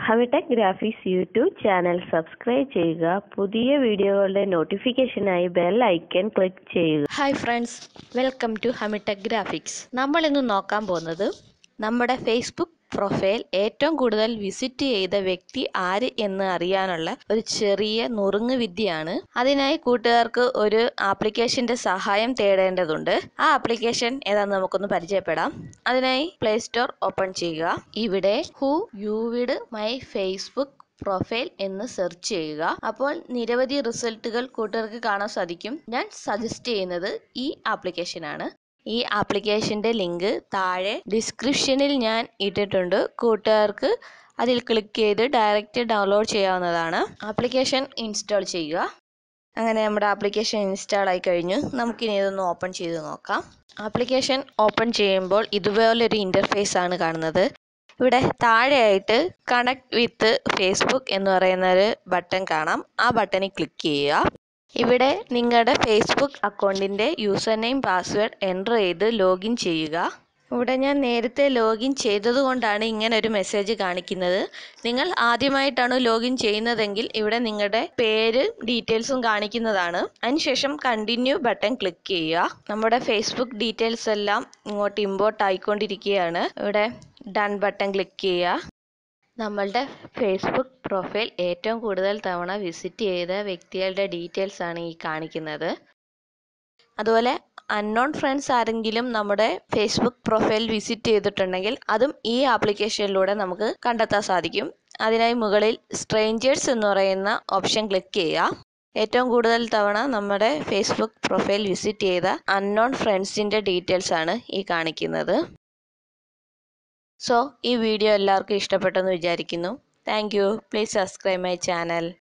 ഹവിടെക് graphics YouTube channel subscribe ചെയ്യുക പുതിയ വീഡിയോകളുടെ നോട്ടിഫിക്കേഷനായി ബെൽ ഐക്കൺ ക്ലിക്ക് ചെയ്യുക ഹായ് ഫ്രണ്ട്സ് വെൽക്കം ടു ഹമിടെക് ഗ്രാഫിക്സ് നമ്മൾ ഇന്ന് നോക്കാൻ പോകുന്നത് നമ്മുടെ ഫേസ്ബുക്ക് പ്രൊഫൈൽ ഏറ്റവും കൂടുതൽ വിസിറ്റ് ചെയ്ത വ്യക്തി ആര് എന്ന് അറിയാനുള്ള ഒരു ചെറിയ നുറുങ്ങ് വിദ്യയാണ് അതിനായി കൂട്ടുകാർക്ക് ഒരു ആപ്ലിക്കേഷന്റെ സഹായം തേടേണ്ടതുണ്ട് ആ ആപ്ലിക്കേഷൻ ഏതാണെന്ന് നമുക്കൊന്ന് പരിചയപ്പെടാം അതിനായി പ്ലേ സ്റ്റോർ ഓപ്പൺ ചെയ്യുക ഇവിടെ who viewed my Facebook profile എന്ന് സെർച്ച് ചെയ്യുക അപ്പോൾ നിരവധി റിസൾട്ടുകൾ കൂട്ടുകാർക്ക് കാണാൻ സാധിക്കും ഞാൻ സജസ്റ്റ് ചെയ്യുന്നത് ഈ ആപ്ലിക്കേഷനാണ് ഈ ആപ്ലിക്കേഷൻ്റെ ലിങ്ക് താഴെ ഡിസ്ക്രിപ്ഷനിൽ ഞാൻ ഇട്ടിട്ടുണ്ട് കൂട്ടുകാർക്ക് അതിൽ ക്ലിക്ക് ചെയ്ത് ഡയറക്റ്റ് ഡൗൺലോഡ് ചെയ്യാവുന്നതാണ് ആപ്ലിക്കേഷൻ ഇൻസ്റ്റാൾ ചെയ്യുക അങ്ങനെ നമ്മുടെ ആപ്ലിക്കേഷൻ ഇൻസ്റ്റാൾ ആയി കഴിഞ്ഞു നമുക്കിനി ഇതൊന്ന് ഓപ്പൺ ചെയ്ത് നോക്കാം ആപ്ലിക്കേഷൻ ഓപ്പൺ ചെയ്യുമ്പോൾ ഇതുപോലൊരു ഇൻ്റർഫേസ് ആണ് കാണുന്നത് ഇവിടെ താഴെയായിട്ട് കണക്ട് വിത്ത് ഫേസ്ബുക്ക് എന്ന് പറയുന്ന ഒരു ബട്ടൺ കാണാം ആ ബട്ടണിൽ ക്ലിക്ക് ചെയ്യുക ഇവിടെ നിങ്ങളുടെ ഫേസ്ബുക്ക് അക്കൗണ്ടിൻ്റെ യൂസർ നെയിം പാസ്വേഡ് എൻ്റർ ചെയ്ത് ലോഗിൻ ചെയ്യുക ഇവിടെ ഞാൻ നേരത്തെ ലോഗിൻ ചെയ്തതുകൊണ്ടാണ് ഇങ്ങനെ ഒരു മെസ്സേജ് കാണിക്കുന്നത് നിങ്ങൾ ആദ്യമായിട്ടാണ് ലോഗിൻ ചെയ്യുന്നതെങ്കിൽ ഇവിടെ നിങ്ങളുടെ പേര് ഡീറ്റെയിൽസും കാണിക്കുന്നതാണ് അതിനുശേഷം കണ്ടിന്യൂ ബട്ടൺ ക്ലിക്ക് ചെയ്യുക നമ്മുടെ ഫേസ്ബുക്ക് ഡീറ്റെയിൽസ് എല്ലാം ഇങ്ങോട്ട് ഇമ്പോർട്ട് ആയിക്കൊണ്ടിരിക്കുകയാണ് ഇവിടെ ഡൺ ബട്ടൺ ക്ലിക്ക് ചെയ്യുക നമ്മളുടെ ഫേസ്ബുക്ക് പ്രൊഫൈൽ ഏറ്റവും കൂടുതൽ തവണ വിസിറ്റ് ചെയ്ത വ്യക്തികളുടെ ഡീറ്റെയിൽസ് ആണ് ഈ കാണിക്കുന്നത് അതുപോലെ അൺനോൺ ഫ്രണ്ട്സ് ആരെങ്കിലും നമ്മുടെ ഫേസ്ബുക്ക് പ്രൊഫൈൽ വിസിറ്റ് ചെയ്തിട്ടുണ്ടെങ്കിൽ അതും ഈ ആപ്ലിക്കേഷനിലൂടെ നമുക്ക് കണ്ടെത്താൻ സാധിക്കും അതിനായി മുകളിൽ സ്ട്രേഞ്ചേഴ്സ് എന്ന് പറയുന്ന ഓപ്ഷൻ ക്ലിക്ക് ചെയ്യുക ഏറ്റവും കൂടുതൽ തവണ നമ്മുടെ ഫേസ്ബുക്ക് പ്രൊഫൈൽ വിസിറ്റ് ചെയ്ത അൺനോൺ ഫ്രണ്ട്സിൻ്റെ ഡീറ്റെയിൽസ് ആണ് ഈ കാണിക്കുന്നത് സോ ഈ വീഡിയോ എല്ലാവർക്കും ഇഷ്ടപ്പെട്ടെന്ന് വിചാരിക്കുന്നു thank you please subscribe my channel